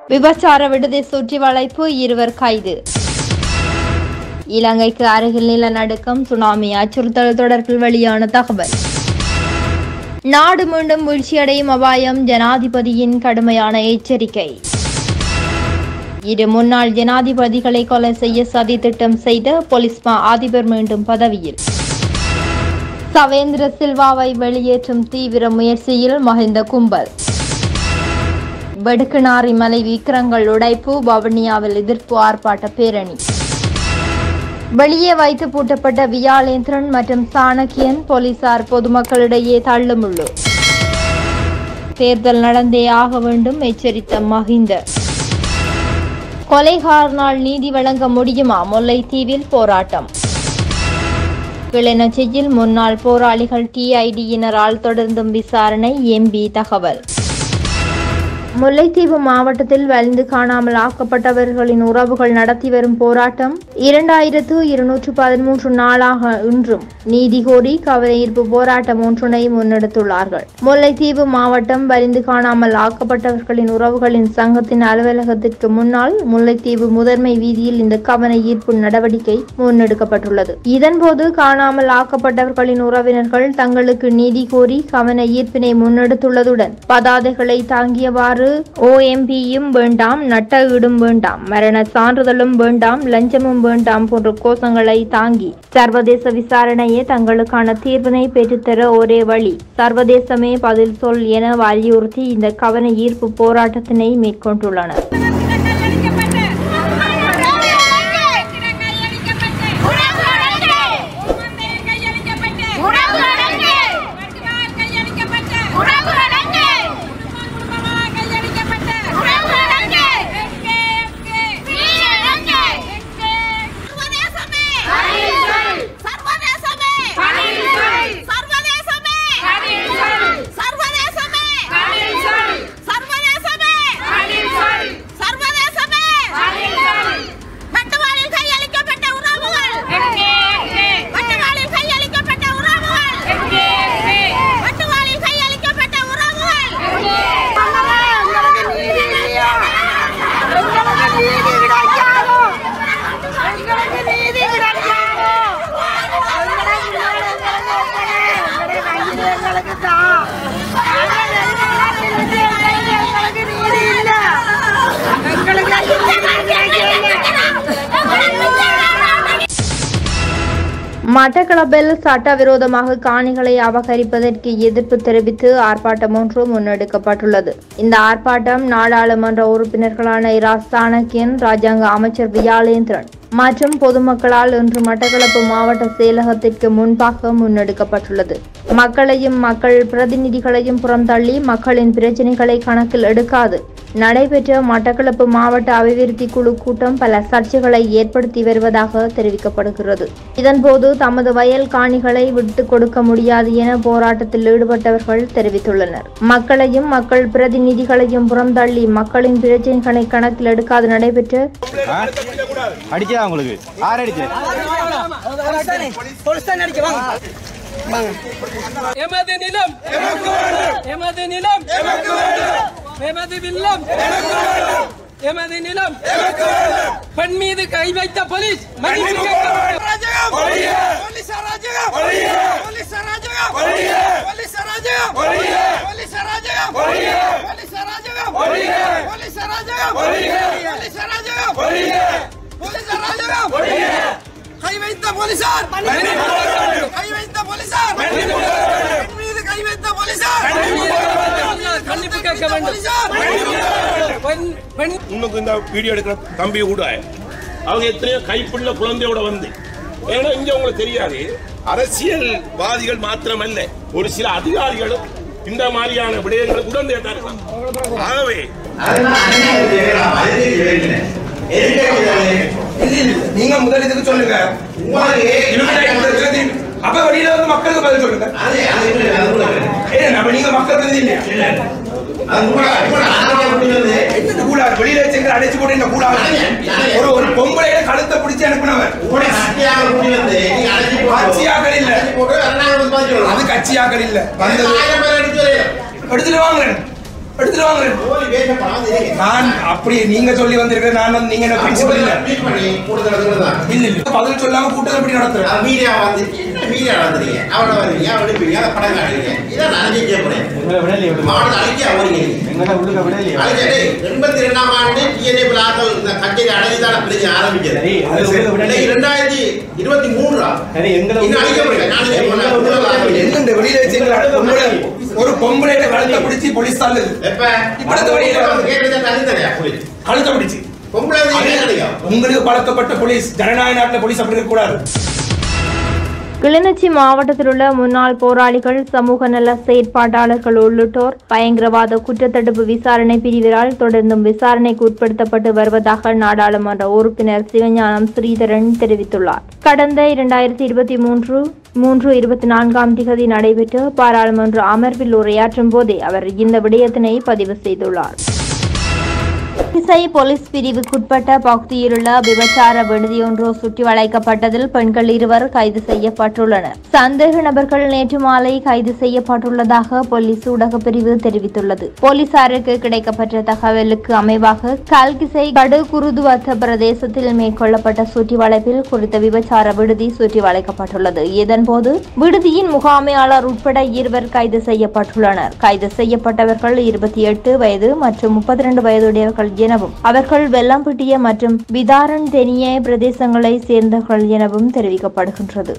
விபச்சார விடுதி சுற்றி வளைப்பு இருவர் கைது இலங்கைக்கு அருகில் நிலநடுக்கம் சுனாமி அச்சுறுத்தல் தொடர்பில் வெளியான தகவல் நாடு மீண்டும் வீழ்ச்சியடையும் அபாயம் ஜனாதிபதியின் கடுமையான எச்சரிக்கை இரு முன்னாள் ஜனாதிபதிகளை கொலை செய்ய சதி திட்டம் செய்த பொலிஸ்மா அதிபர் மீண்டும் பதவியில் சவேந்திர சில்வாவை வெளியேற்றும் தீவிர முயற்சியில் மகிந்த கும்பல் வெடுக்குநாரி மலை விக்கிரங்கள் உடைப்பு வவுனியாவில் எதிர்ப்பு ஆர்ப்பாட்ட பேரணி வெளியே வைத்து பூட்டப்பட்ட வியாளேந்திரன் மற்றும் சாணக்கியன் போலீசார் பொதுமக்களிடையே தள்ளுமுள்ளு தேர்தல் நடந்தே ஆக வேண்டும் எச்சரித்த மஹிந்த கொலைகாரனால் நீதி வழங்க முடியுமா முல்லைத்தீவில் போராட்டம் கிளிநொச்சியில் முன்னாள் போராளிகள் டிஐடியினரால் தொடர்ந்தும் விசாரணை எம்பி தகவல் முல்லைத்தீவு மாவட்டத்தில் வலிந்து காணாமல் ஆக்கப்பட்டவர்களின் உறவுகள் நடத்தி வரும் போராட்டம் இரண்டாயிரத்து இருநூற்று பதிமூன்று நாளாக இன்றும் நீதி கோரி கவனஈர்ப்பு போராட்டம் ஒன்றினை முன்னெடுத்துள்ளார்கள் முல்லைத்தீவு மாவட்டம் வலிந்து காணாமல் ஆக்கப்பட்டவர்களின் உறவுகளின் சங்கத்தின் அலுவலகத்திற்கு முன்னால் முல்லைத்தீவு முதன்மை வீதியில் இந்த கவன ஈர்ப்பு நடவடிக்கை முன்னெடுக்கப்பட்டுள்ளது இதன்போது காணாமல் ஆக்கப்பட்டவர்களின் உறவினர்கள் தங்களுக்கு நீதி கோரி கவன ஈர்ப்பினை முன்னெடுத்துள்ளதுடன் பதாதைகளை தாங்கியவாறு ஓஎம்பியும் வேண்டாம் நட்ட ஈடும் வேண்டாம் மரண சான்றிதழும் வேண்டாம் லஞ்சமும் வேண்டாம் போன்ற கோஷங்களை தாங்கி சர்வதேச விசாரணையே தங்களுக்கான தீர்வினை பெற்றுத்தர ஒரே வழி சர்வதேசமே பதில் சொல் என வலியுறுத்தி இந்த கவன ஈர்ப்பு போராட்டத்தினை மேற்கொண்டுள்ளனர் வட்டவாளில் கையளிக்கப்பட்ட உறவுகள் வட்டவாளில் கையளிக்கப்பட்ட உறவுகள் வட்டவாளில் கையளிக்கப்பட்ட உறவுகள் மட்டக்களப்பில் சட்டவிரோதமாக காணிகளை அபகரிப்பதற்கு எதிர்ப்பு தெரிவித்து ஆர்ப்பாட்டம் ஒன்று முன்னெடுக்கப்பட்டுள்ளது இந்த ஆர்ப்பாட்டம் நாடாளுமன்ற உறுப்பினர்களான இரா சாணக்கியன் ராஜாங்க அமைச்சர் வியாளேந்திரன் மற்றும் பொதுமக்களால் இன்று மட்டக்களப்பு மாவட்ட செயலகத்திற்கு முன்பாக முன்னெடுக்கப்பட்டுள்ளது மக்களையும் மக்கள் பிரதிநிதிகளையும் புறந்தள்ளி மக்களின் பிரச்சினைகளை கணக்கில் எடுக்காது நடைபெற்ற மட்டக்களப்பு மாவட்ட அபிவிருத்தி குழு கூட்டம் பல சர்ச்சைகளை ஏற்படுத்தி வருவதாக தெரிவிக்கப்படுகிறது இதன்போது தமது வயல் காணிகளை விட்டுக் கொடுக்க முடியாது என போராட்டத்தில் ஈடுபட்டவர்கள் தெரிவித்துள்ளனர் மக்களையும் மக்கள் பிரதிநிதிகளையும் புறந்தள்ளி மக்களின் பிரச்சினைகளை கணக்கில் எடுக்காது நடைபெற்ற ஆ? அடிச்சதா உங்களுக்கு ஆறு அடிச்சு எமது நிலம் எமது நிலம் எமது வில்லம் எமது நிலம் பெண் மீது கை வைத்த போலீஸ் மன்னிப்பு கேட்க கை வைத்த போலீசார் கை வைத்த போலீசார் மீது கை வைத்த போலீசார் மன்னிப்பு கேட்க வேண்டும் பெண் பெண் இன்னும் இந்த வீடியோ எடுக்கிற தம்பி கூட அவங்க எத்தனையோ கைப்புள்ள குழந்தையோட வந்து ஏன்னா இங்க உங்களுக்கு தெரியாது அரசியல்வாதிகள் மாத்திரமல்ல ஒரு சில அதிகாரிகளும் இந்த மாதிரியான விடயங்களை உடனே தான் இருக்கலாம் ஆகவே நீங்க முதல் இதுக்கு சொல்லுங்க இவங்க முதல் அப்ப வெளியில வந்து மக்களுக்கு பதில் சொல்லுங்க ஏன் நம்ம நீங்க மக்கள் பிரதி இல்லையா என்னது கூடாது வெளியில வச்சுங்க அடைச்சு போட்டு என்ன கூடாது ஒரு ஒரு பொம்பளையில கழுத்தை பிடிச்சு அனுப்பினவர் கட்சியாக்கள் இல்ல அது கட்சியாக்கள் இல்ல வந்தது எடுத்துட்டு வாங்க எடுத்துட்டு வாங்க போலி பேசப்படாம இருங்க. நான் அப்படி நீங்க சொல்லி வந்திருக்கிற நான் வந்து நீங்க என்ன பிரின்சிபல் இல்ல மீட் பண்ணி கூடுதல் சொல்லுதான். இல்ல இல்ல பதில் சொல்லாம கூட்டம் எப்படி நடத்துறேன் அது மீடியா வந்து என்ன மீடியா நடத்துறீங்க அவரோட வருவீங்க அவரோட எடுப்பீங்க அதை படம் காட்டுறீங்க இதான் நான் அழிக்க போறேன் எங்களை விடலையே விடுங்க. மாவட்ட அழிக்க அவருங்க நீங்க. எங்களை உள்ளுக்க விடலையே அழிச்சே எண்பத்தி ரெண்டாம் ஆண்டு டிஎன்ஏ பிளாக்கள் இந்த கட்சியை அடைஞ்சான பிரச்சனை ஆரம்பிச்சது சரி அது உள்ளுக்க விடலையே. இன்னைக்கு ரெண்டாயிரத்தி இருபத்தி மூணுரா சரி எங்களை இன்னும் அழிக்க முடியல நான் சரி, எங்களை அழிக்க உள்ளுக்க விடலையே. என்ன இந்த வெளியில வச்சுங்களா பொம்பளை ஒரு பொம்பளை கழுத்தை பிடிச்சி போலீஸ் தான் எப்ப இப்ப இந்த வழியில வந்து கேட்டு தனித்தனியா புரியுது கழுத்தை பிடிச்சி பொம்பளை வந்து என்ன கிடைக்கும் உங்களுக்கு பழக்கப்பட்ட போலீஸ் ஜனநாயக நாட்டுல போலீஸ் அப்படி இருக்க கூடாது கிளிநொச்சி மாவட்டத்தில் உள்ள முன்னாள் போராளிகள் சமூக நல செயற்பாட்டாளர்கள் உள்ளிட்டோர் பயங்கரவாத குற்றத்தடுப்பு விசாரணை பிரிவினால் தொடர்ந்தும் விசாரணைக்கு உட்படுத்தப்பட்டு வருவதாக நாடாளுமன்ற உறுப்பினர் சிவஞானம் ஸ்ரீதரன் தெரிவித்துள்ளார் கடந்த இரண்டாயிரத்தி இருபத்தி மூன்று மூன்று இருபத்தி நான்காம் திகதி நடைபெற்ற பாராளுமன்ற அமர்வில் உரையாற்றும் போதே அவர் இந்த விடயத்தினை பதிவு செய்துள்ளார் இசை போலீஸ் பிரிவுக்குட்பட்ட பகுதியிலுள்ள விபச்சார விடுதியொன்று சுற்றி வளைக்கப்பட்டதில் பெண்கள் இருவர் கைது செய்யப்பட்டுள்ளனர் சந்தேக நபர்கள் நேற்று மாலை கைது செய்யப்பட்டுள்ளதாக போலீஸ் ஊடக பிரிவு தெரிவித்துள்ளது போலீசாருக்கு கிடைக்கப்பட்ட தகவலுக்கு அமைவாக கல்கிசை கடு குருதுவத்த பிரதேசத்தில் மேற்கொள்ளப்பட்ட சுற்றி வளைப்பில் குறித்த விபச்சார விடுதி சுற்றி வளைக்கப்பட்டுள்ளது இதன்போது விடுதியின் முகாமையாளர் உட்பட இருவர் கைது செய்யப்பட்டுள்ளனர் கைது செய்யப்பட்டவர்கள் இருபத்தி எட்டு வயது மற்றும் முப்பத்தி ரெண்டு வயதுடையவர்கள் எனவும் அவர்கள் வெள்ளம்பிட்டிய மற்றும் விதாரன் தெனிய பிரதேசங்களைச் சேர்ந்தவர்கள் எனவும் தெரிவிக்கப்படுகின்றது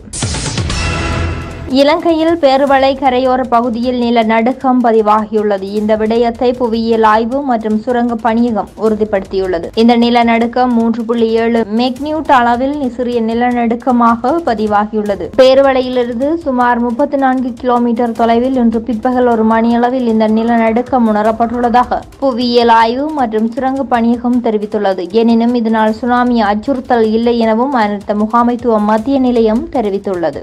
இலங்கையில் பேருவளை கரையோர பகுதியில் நிலநடுக்கம் பதிவாகியுள்ளது இந்த விடயத்தை புவியியல் ஆய்வு மற்றும் சுரங்க பணியகம் உறுதிப்படுத்தியுள்ளது இந்த நிலநடுக்கம் மூன்று புள்ளி ஏழு மெக்னியூட் அளவில் சிறிய நிலநடுக்கமாக பதிவாகியுள்ளது பேருவளையிலிருந்து சுமார் முப்பத்தி நான்கு கிலோமீட்டர் தொலைவில் இன்று பிற்பகல் ஒரு மணியளவில் இந்த நிலநடுக்கம் உணரப்பட்டுள்ளதாக புவியியல் ஆய்வு மற்றும் சுரங்க பணியகம் தெரிவித்துள்ளது எனினும் இதனால் சுனாமி அச்சுறுத்தல் இல்லை எனவும் அனர்த்த முகாமைத்துவ மத்திய நிலையம் தெரிவித்துள்ளது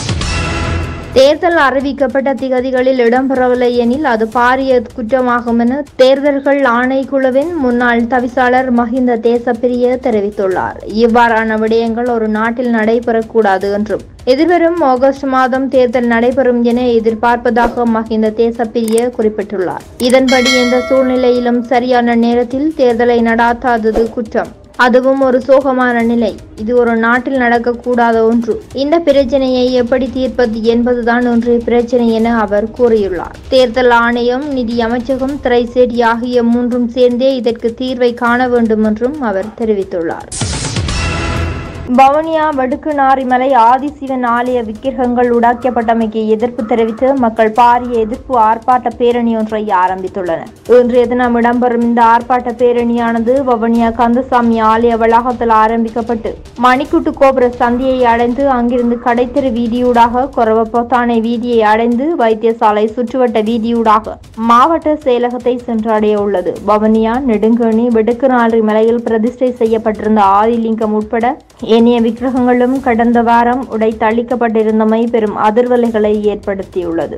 தேர்தல் அறிவிக்கப்பட்ட திகதிகளில் இடம்பெறவில்லை எனில் அது பாரிய குற்றமாகும் என தேர்தல்கள் ஆணைக்குழுவின் முன்னாள் தவிசாளர் மஹிந்த தேசப்பிரிய தெரிவித்துள்ளார் இவ்வாறான விடயங்கள் ஒரு நாட்டில் நடைபெறக்கூடாது என்றும் எதிர்வரும் ஆகஸ்ட் மாதம் தேர்தல் நடைபெறும் என எதிர்பார்ப்பதாக மஹிந்த தேசப்பிரிய குறிப்பிட்டுள்ளார் இதன்படி எந்த சூழ்நிலையிலும் சரியான நேரத்தில் தேர்தலை நடாத்தாதது குற்றம் அதுவும் ஒரு சோகமான நிலை இது ஒரு நாட்டில் நடக்கக்கூடாத ஒன்று இந்த பிரச்சனையை எப்படி தீர்ப்பது என்பதுதான் இன்றைய பிரச்சனை என அவர் கூறியுள்ளார் தேர்தல் ஆணையம் நிதி அமைச்சகம் திரைசேரி ஆகிய மூன்றும் சேர்ந்தே இதற்கு தீர்வை காண வேண்டும் என்றும் அவர் தெரிவித்துள்ளார் வவுனியா வடுக்குநாரிமலை ஆதிசிவன் ஆலய விக்கிரகங்கள் உடைக்கப்பட்டமைக்கு எதிர்ப்பு தெரிவித்து மக்கள் பாரிய எதிர்ப்பு ஆர்ப்பாட்ட பேரணி ஒன்றை ஆரம்பித்துள்ளனர் இன்றைய தினம் இடம்பெறும் இந்த ஆர்ப்பாட்ட பேரணியானது வவுனியா கந்தசாமி ஆலய வளாகத்தில் ஆரம்பிக்கப்பட்டு மணிக்குட்டு கோபுர சந்தியை அடைந்து அங்கிருந்து கடைத்தெரு வீதியூடாக கொரவப்பொத்தானை வீதியை அடைந்து வைத்தியசாலை சுற்றுவட்ட வீதியூடாக மாவட்ட செயலகத்தை சென்றடைய உள்ளது வவுனியா நெடுங்கணி வெடுக்குநாரி மலையில் பிரதிஷ்டை செய்யப்பட்டிருந்த ஆதிலிங்கம் உட்பட ஏனைய விக்கிரகங்களும் கடந்த வாரம் உடைத்தளிக்கப்பட்டிருந்தமை பெரும் அதிர்வலைகளை ஏற்படுத்தியுள்ளது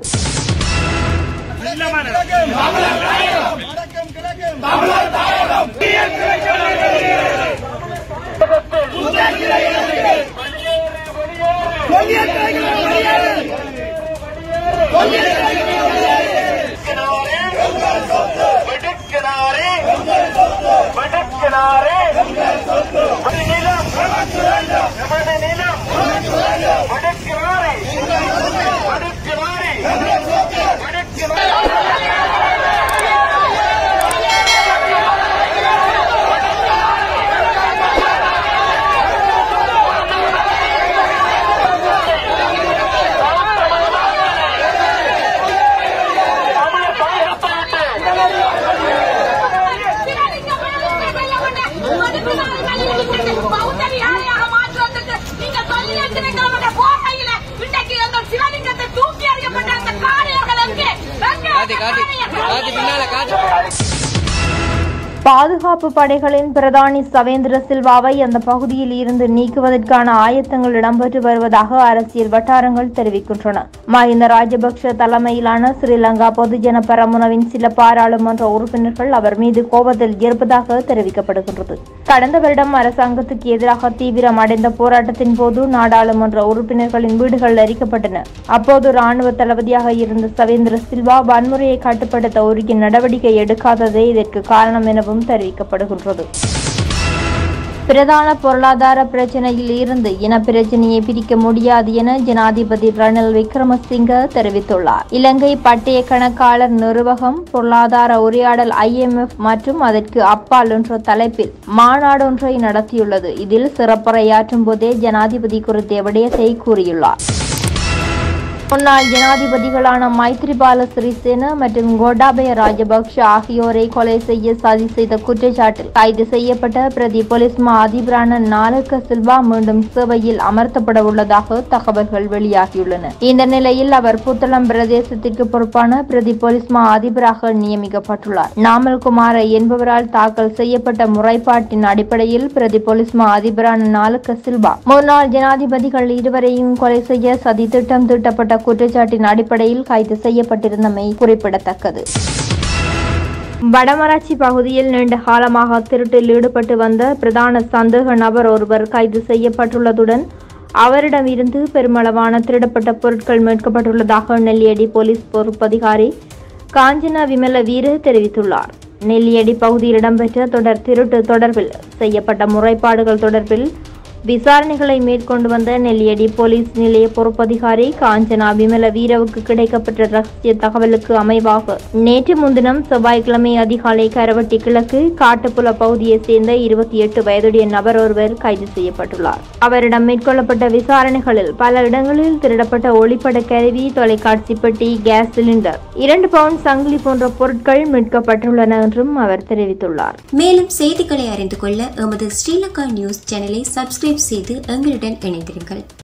காதி, காதி, காதி, பின்னால காதி. பாதுகாப்பு படைகளின் பிரதானி சவேந்திர சில்வாவை அந்த பகுதியில் இருந்து நீக்குவதற்கான ஆயத்தங்கள் இடம்பெற்று வருவதாக அரசியல் வட்டாரங்கள் தெரிவிக்கின்றன மஹிந்த ராஜபக்ஷ தலைமையிலான ஸ்ரீலங்கா பொதுஜன பெரமுனவின் சில பாராளுமன்ற உறுப்பினர்கள் அவர் மீது கோபத்தில் இருப்பதாக தெரிவிக்கப்படுகின்றது கடந்த வருடம் அரசாங்கத்துக்கு எதிராக தீவிரம் அடைந்த போராட்டத்தின் போது நாடாளுமன்ற உறுப்பினர்களின் வீடுகள் எரிக்கப்பட்டன அப்போது ராணுவ தளபதியாக இருந்த சவேந்திர சில்வா வன்முறையை கட்டுப்படுத்த உரிய நடவடிக்கை எடுக்காததே இதற்கு காரணம் எனவும் தெரிவிக்கப்படுகின்றது பிரதான பொருளாதார பிரச்சனையில் இருந்து இன பிரச்சனையை பிரிக்க முடியாது என ஜனாதிபதி ரணில் விக்ரமசிங்க தெரிவித்துள்ளார் இலங்கை பட்டய கணக்காளர் நிர்வாகம் பொருளாதார உரையாடல் ஐஎம்எஃப் மற்றும் அதற்கு அப்பால் என்ற தலைப்பில் மாநாடொன்றை நடத்தியுள்ளது இதில் சிறப்புரையாற்றும் போதே ஜனாதிபதி குறித்த விடயத்தை கூறியுள்ளார் முன்னாள் ஜனாதிபதிகளான மைத்ரிபால சிறிசேன மற்றும் கோட்டாபய ராஜபக்ஷ ஆகியோரை கொலை செய்ய சதி செய்த குற்றச்சாட்டில் கைது செய்யப்பட்ட பிரதி போலீஸ் மா அதிபரான நாலக்க சில்வா மீண்டும் சேவையில் அமர்த்தப்பட உள்ளதாக தகவல்கள் வெளியாகியுள்ளன இந்த நிலையில் அவர் புத்தளம் பிரதேசத்திற்கு பொறுப்பான பிரதி போலீஸ் மா அதிபராக நியமிக்கப்பட்டுள்ளார் நாமல் குமார என்பவரால் தாக்கல் செய்யப்பட்ட முறைப்பாட்டின் அடிப்படையில் பிரதி போலீஸ் மா அதிபரான நாலக்க சில்வா முன்னாள் ஜனாதிபதிகள் இருவரையும் கொலை செய்ய சதி திட்டம் தீட்டப்பட்ட குற்றச்சாட்டின் அடிப்படையில் கைது செய்யப்பட்டிருந்தமை குறிப்பிடத்தக்கது வடமராட்சி பகுதியில் நீண்ட காலமாக திருட்டில் ஈடுபட்டு வந்த பிரதான சந்தேக நபர் ஒருவர் கைது செய்யப்பட்டுள்ளதுடன் அவரிடமிருந்து பெருமளவான திருடப்பட்ட பொருட்கள் மீட்கப்பட்டுள்ளதாக நெல்லியடி போலீஸ் பொறுப்பதிகாரி காஞ்சனா விமல வீர தெரிவித்துள்ளார் நெல்லியடி பகுதியில் இடம்பெற்ற தொடர் திருட்டு தொடர்பில் செய்யப்பட்ட முறைப்பாடுகள் தொடர்பில் விசாரணைகளை மேற்கொண்டு வந்த நெல்லியடி போலீஸ் நிலைய பொறுப்பதிகாரி காஞ்சனா விமல வீரவுக்கு கிடைக்கப்பட்ட ரகசிய தகவலுக்கு அமைவாக நேற்று முன்தினம் செவ்வாய்க்கிழமை அதிகாலை கரவட்டி கிழக்கு காட்டுப்புல பகுதியைச் சேர்ந்த இருபத்தி எட்டு வயதுடைய நபர் ஒருவர் கைது செய்யப்பட்டுள்ளார் அவரிடம் மேற்கொள்ளப்பட்ட விசாரணைகளில் பல இடங்களில் திருடப்பட்ட ஒளிப்பட கருவி தொலைக்காட்சி பெட்டி கேஸ் சிலிண்டர் இரண்டு பவுண்ட் சங்கிலி போன்ற பொருட்கள் மீட்கப்பட்டுள்ளன என்றும் அவர் தெரிவித்துள்ளார் மேலும் செய்திகளை அறிந்து கொள்ள எமது ஸ்ரீலங்கா நியூஸ் சேனலை சப்ஸ்கிரைப் செய்து எங்களுடன் இணைந்திருங்கள்